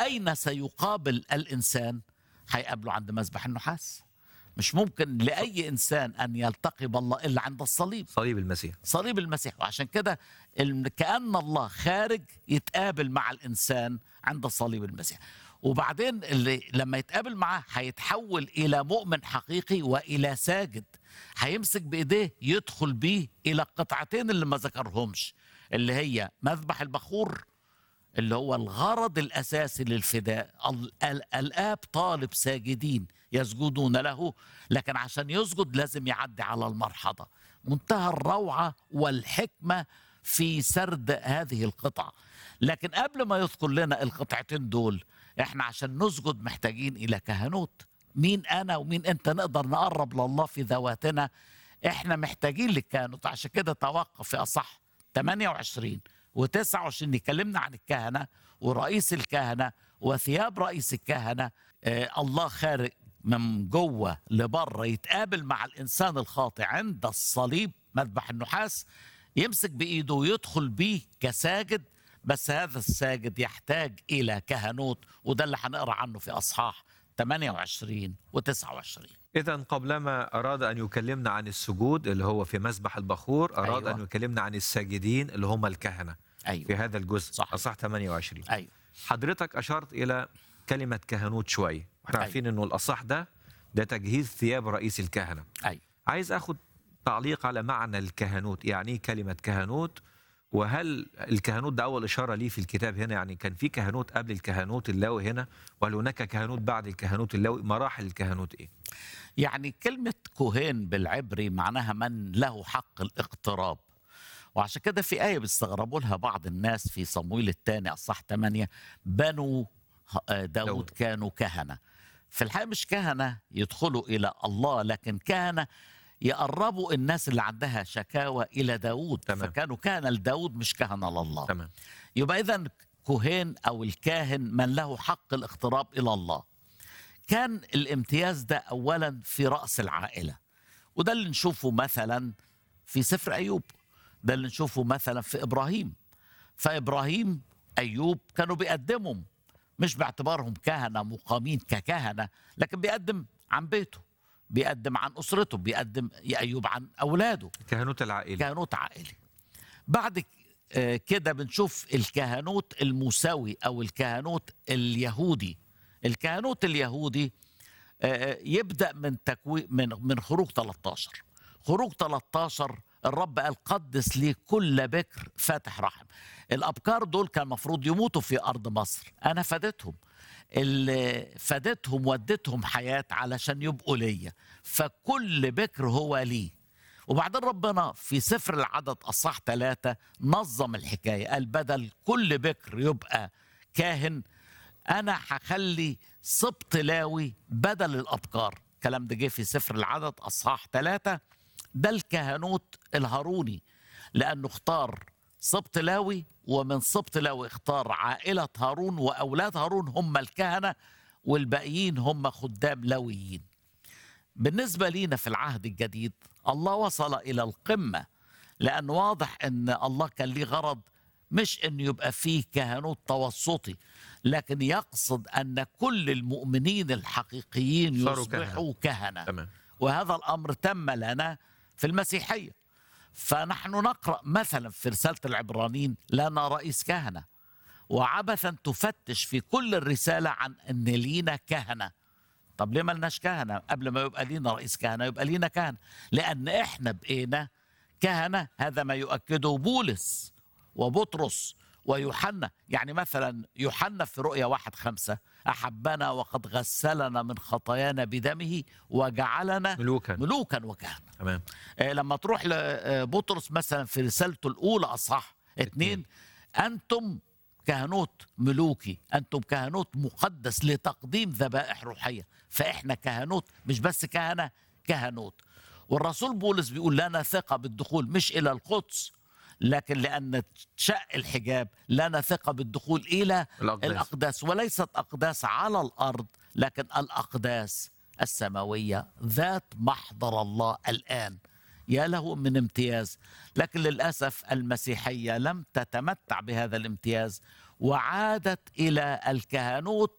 أين سيقابل الإنسان هيقابله عند مذبح النحاس مش ممكن لأي إنسان أن يلتقي بالله إلا عند الصليب صليب المسيح صليب المسيح وعشان كده ال- كأن الله خارج يتقابل مع الإنسان عند صليب المسيح وبعدين اللي لما يتقابل معاه هيتحول إلى مؤمن حقيقي وإلى ساجد هيمسك بإيديه يدخل بيه إلى القطعتين اللي ما ذكرهمش اللي هي مذبح البخور اللي هو الغرض الاساسي للفداء ال- ال- الاب طالب ساجدين يسجدون له لكن عشان يسجد لازم يعدي على المرحضه منتهى الروعه والحكمه في سرد هذه القطع لكن قبل ما يذكر لنا القطعتين دول احنا عشان نسجد محتاجين الى كهنوت مين انا ومين انت نقدر نقرب لله في ذواتنا احنا محتاجين للكهنوت عشان كده توقف في اصح 28 و29 يكلمنا عن الكهنه ورئيس الكهنه وثياب رئيس الكهنه آه الله خارج من جوه لبره يتقابل مع الانسان الخاطئ عند الصليب مذبح النحاس يمسك بايده ويدخل بيه كساجد بس هذا الساجد يحتاج الى كهنوت وده اللي هنقرا عنه في اصحاح 28 و29 إذا قبلما أراد أن يكلمنا عن السجود اللي هو في مسبح البخور أراد أيوة. أيوة. أن يكلمنا عن الساجدين اللي هم الكهنة في ايوه هذا الجزء صح. أصح 28 ايوه حضرتك أشرت إلى كلمة كهنوت شوي احنا أيوة. عارفين أنه الأصح ده ده تجهيز ثياب رئيس الكهنة ايوه عايز أخذ تعليق على معنى الكهنوت يعني إيه كلمة كهنوت وهل الكهنوت ده أول إشارة ليه في الكتاب هنا يعني كان في كهنوت قبل الكهنوت اللاوي هنا وهل هناك كهنوت بعد الكهنوت اللاوي مراحل الكهنوت إيه يعني كلمة كوهين بالعبري معناها من له حق الاقتراب وعشان كده في آية بيستغربوا لها بعض الناس في صمويل الثاني أصح 8 بنو آه، داود داود. كانوا كهنة في الحقيقة مش كهنة يدخلوا إلى الله لكن كهنة يقربوا الناس اللي عندها شكاوى إلى داود تمام. فكانوا كهنة لداود مش كهنة لله تمام يبقى إذا كوهين أو الكاهن من له حق الاقتراب إلى الله كان الامتياز ده أولا في رأس العائلة وده اللي نشوفه مثلا في سفر أيوب ده اللي نشوفه مثلا في إبراهيم فإبراهيم أيوب كانوا بيقدمهم مش باعتبارهم كهنة مقامين ككهنة لكن بيقدم عن بيته بيقدم عن أسرته بيقدم يا أيوب عن أولاده كهنوت العائلة كهنوت عائلي بعد آه، كده بنشوف الكهنوت الموسوي او الكهنوت اليهودي الكهنوت اليهودي آه، يبدا من تكوين من من خروج 13 خروج 13 الرب قال قدس لي كل بكر فاتح رحم الابكار دول كان المفروض يموتوا في ارض مصر انا فديتهم اللي فديتهم وديتهم حياه علشان يبقوا ليا فكل بكر هو لي وبعدين ربنا في سفر العدد اصح ثلاثة نظم الحكاية قال بدل كل بكر يبقى كاهن أنا هخلي سبط لاوي بدل الأبكار الكلام ده جه في سفر العدد أصحاح ثلاثة ده الكهنوت الهاروني لأنه اختار سبط لاوي ومن سبط لاوي اختار عائلة هارون وأولاد هارون هم الكهنة والباقيين هم خدام لاويين بالنسبة لينا في العهد الجديد الله وصل إلى القمة لأن واضح أن الله كان ليه غرض مش أن يبقى فيه كهنوت توسطي لكن يقصد أن كل المؤمنين الحقيقيين صاروا يصبحوا كهنة تمام وهذا الأمر تم لنا في المسيحية فنحن نقرأ مثلا في رسالة العبرانيين لنا رئيس كهنة وعبثا تفتش في كل الرسالة عن أن لينا كهنة طب ليه ملناش كهنة قبل ما يبقى لينا رئيس كهنة يبقى لينا كهنة لأن إحنا بقينا كهنة هذا ما يؤكده بولس وبطرس ويوحنا يعني مثلا يوحنا في رؤيا واحد خمسة أحبنا وقد غسلنا من خطايانا بدمه وجعلنا ملوكا ملوكا وكهنة تمام آه، لما تروح لبطرس مثلا في رسالته الأولى أصح اتنين أنتم كهنوت ملوكي أنتم كهنوت مقدس لتقديم ذبائح روحية فإحنا كهنوت مش بس كهنة كهنوت والرسول بولس بيقول لنا ثقة بالدخول مش إلى القدس لكن لأن شق الحجاب لنا ثقة بالدخول إلى الأقداس. الأقداس وليست أقداس على الأرض لكن الأقداس السماوية ذات محضر الله الآن يا له من امتياز لكن للأسف المسيحية لم تتمتع بهذا الامتياز وعادت الى الكهنوت